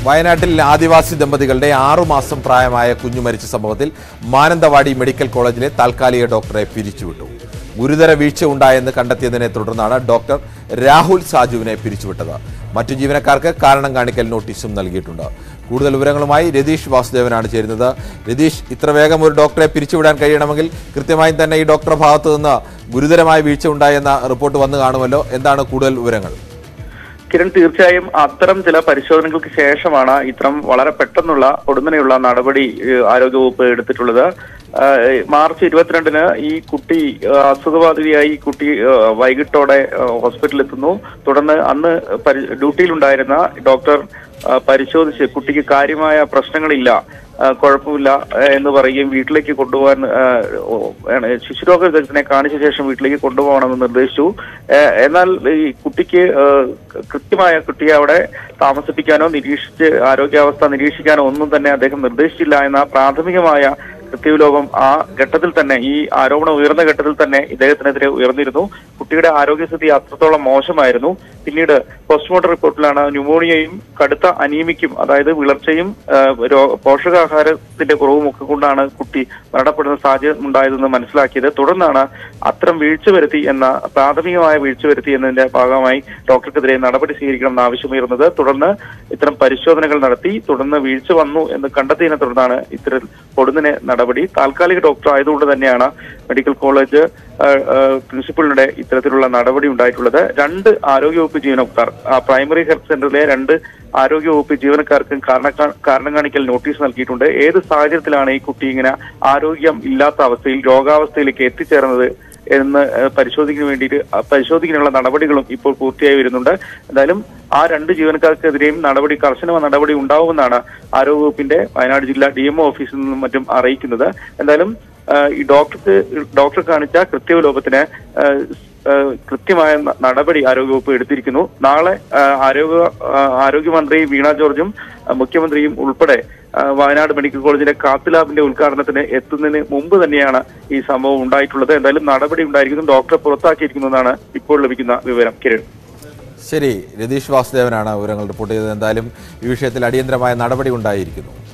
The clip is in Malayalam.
വയനാട്ടിൽ ആദിവാസി ദമ്പതികളുടെ ആറുമാസം പ്രായമായ കുഞ്ഞു മരിച്ച സംഭവത്തിൽ മാനന്തവാടി മെഡിക്കൽ കോളേജിലെ താൽക്കാലിക ഡോക്ടറെ പിരിച്ചുവിട്ടു ഗുരുതര വീഴ്ച ഉണ്ടായെന്ന് കണ്ടെത്തിയതിനെ തുടർന്നാണ് ഡോക്ടർ രാഹുൽ സാജുവിനെ പിരിച്ചുവിട്ടത് മറ്റു ജീവനക്കാർക്ക് കാരണം കാണിക്കൽ നോട്ടീസും നൽകിയിട്ടുണ്ട് കൂടുതൽ വിവരങ്ങളുമായി രതീഷ് വാസുദേവനാണ് ചേരുന്നത് രതീഷ് ഇത്ര വേഗം ഒരു ഡോക്ടറെ പിരിച്ചുവിടാൻ കഴിയണമെങ്കിൽ കൃത്യമായും തന്നെ ഈ ഡോക്ടറുടെ ഭാഗത്തു നിന്ന് ഗുരുതരമായ വീഴ്ച ഉണ്ടായെന്ന റിപ്പോർട്ട് വന്നു കാണുമല്ലോ എന്താണ് കൂടുതൽ വിവരങ്ങൾ കിരൺ തീർച്ചയായും അത്തരം ചില പരിശോധനകൾക്ക് ശേഷമാണ് ഇത്തരം വളരെ പെട്ടെന്നുള്ള ഒടുന്നനെയുള്ള നടപടി ഏഹ്, ആരോഗ്യവകുപ്പ് എടുത്തിട്ടുള്ളത് ആഹ്, മാർച്ച് ഇരുപത്തിരണ്ടിന് ഈ കുട്ടി ആഹ്, അസുഖബാധിതയായി ഈ കുട്ടി ആഹ്, വൈകിട്ടോടെ ആഹ്, ഹോസ്പിറ്റലിൽ എത്തുന്നു തുടർന്ന് അന്ന് പരി- ഡ്യൂട്ടിയിലുണ്ടായിരുന്ന ഡോക്ടർ ആഹ്, പരിശോധിച്ച് കുട്ടിക്ക് കാര്യമായ പ്രശ്നങ്ങളില്ല ആഹ്, കുഴപ്പമില്ല ആഹ്, എന്ന് പറയുകയും വീട്ടിലേക്ക് കൊണ്ടുപോകാൻ ആഹ്, ഓ, ആണ് ശിശുരോഗ വിദഗ്ധനെ കാണിച്ച ശേഷം വീട്ടിലേക്ക് കൊണ്ടുപോകണമെന്ന് നിർദ്ദേശിച്ചു ഏഹ്, എന്നാൽ ഈ കുട്ടിക്ക് ആഹ്, കൃത്യമായ കുട്ടിയെ അവിടെ താമസിപ്പിക്കാനോ നിരീക്ഷിച്ച് ആരോഗ്യാവസ്ഥ നിരീക്ഷിക്കാനോ ഒന്നും തന്നെ അദ്ദേഹം നിർദ്ദേശിച്ചില്ല എന്ന പ്രാഥമികമായ കൃത്യവിലോകം ആ ഘട്ടത്തിൽ തന്നെ ഈ ആരോപണം ഉയർന്ന ഘട്ടത്തിൽ തന്നെ ഇദ്ദേഹത്തിനെതിരെ ഉയർന്നിരുന്നു കുട്ടിയുടെ ആരോഗ്യസ്ഥിതി അത്രത്തോളം മോശമായിരുന്നു പിന്നീട് പോസ്റ്റ്മോർട്ടം റിപ്പോർട്ടിലാണ് ന്യൂമോണിയയും കടുത്ത അനീമിക്കും അതായത് വിളർച്ചയും ആ, രോ- പോഷകാഹാരത്തിന്റെ കുറവും ഒക്കെ കൊണ്ടാണ് കുട്ടി മരണപ്പെടുന്ന സാഹചര്യം ഉണ്ടായതെന്ന് മനസ്സിലാക്കിയത് തുടർന്നാണ് അത്തരം വീഴ്ച വരുത്തി എന്ന പ്രാഥമികമായ വീഴ്ച വരുത്തി എന്നതിന്റെ ഭാഗമായി ഡോക്ടർക്കെതിരെ നടപടി സ്വീകരിക്കണമെന്ന് ആവശ്യമുയർന്നത് തുടർന്ന് ഇത്തരം പരിശോധനകൾ നടത്തി തുടർന്ന് വീഴ്ച വന്നു എന്ന് കണ്ടെത്തിയതിനെ തുടർന്നാണ് ഇത്തരം പൊടുന്നനെ നടപടി താൽക്കാലിക ഡോക്ടർ ആയതുകൊണ്ട് തന്നെയാണ് മെഡിക്കൽ കോളേജ് ആ, ആ, പ്രിൻസിപ്പലിനുടെ ഇത്തരത്തിലുള്ള നടപടി ഉണ്ടായിട്ടുള്ളത് രണ്ട് ആരോഗ്യവകുപ്പ് ജീവനക്കാർ ആ, പ്രൈമറി ഹെൽത്ത് സെന്ററിലെ രണ്ട് ആരോഗ്യവകുപ്പ് ജീവനക്കാർക്കും കാരണം കാരണം കാണിക്കൽ നോട്ടീസ് നൽകിയിട്ടുണ്ട് ഏത് സാഹചര്യത്തിലാണ് ഈ കുട്ടി ഇങ്ങനെ ആരോഗ്യം ഇല്ലാത്ത അവസ്ഥയിൽ രോഗാവസ്ഥയിലേക്ക് എത്തിച്ചേർന്നത് എന്ന് ഏഹ്, പരിശോധിക്കാൻ വേണ്ടിയിട്ട് ആ, പരിശോധിക്കാനുള്ള നടപടികളും ഇപ്പോൾ പൂർത്തിയായി വരുന്നുണ്ട് എന്തായാലും ആ രണ്ട് ജീവനക്കാർക്കെതിരെയും നടപടി കർശനമായ നടപടി ഉണ്ടാവുമെന്നാണ് ആരോഗ്യവകുപ്പിന്റെ വയനാട് ജില്ലാ ഡി എംഒ ഓഫീസിൽ നിന്നും മറ്റും അറിയിക്കുന്നത് എന്തായാലും ആഹ്, ഈ ഡോക്ടർക്ക് ഡോക്ടർ കാണിച്ച കൃത്യവിലോപത്തിന് ആഹ്, ആഹ്, കൃത്യമായ ന- നടപടി ആരോഗ്യവകുപ്പ് എടുത്തിരിക്കുന്നു നാളെ ആഹ്, ആരോഗ്യ ആഹ്, ആരോഗ്യമന്ത്രി വീണ ജോർജും ആഹ്, മുഖ്യമന്ത്രിയും ഉൾപ്പെടെ ആഹ്, വയനാട് മെഡിക്കൽ കോളേജിലെ കാത്ത് ലാബിന്റെ ഉദ്ഘാടനത്തിന് എത്തുന്നതിന് മുമ്പ് തന്നെയാണ് ഈ സംഭവം ഉണ്ടായിട്ടുള്ളത് എന്തായാലും നടപടി ഉണ്ടായിരിക്കുന്നു ഡോക്ടറെ പുറത്താക്കിയിരിക്കുന്നു എന്നാണ് ഇപ്പോൾ ലഭിക്കുന്ന വിവരം കിരൺ ശരി രതീഷ് വാസുദേവനാണ് വിവരങ്ങൾ റിപ്പോർട്ട് ചെയ്തത് എന്തായാലും ഈ വിഷയത്തിൽ അടിയന്തരമായ നടപടി ഉണ്ടായിരിക്കുന്നു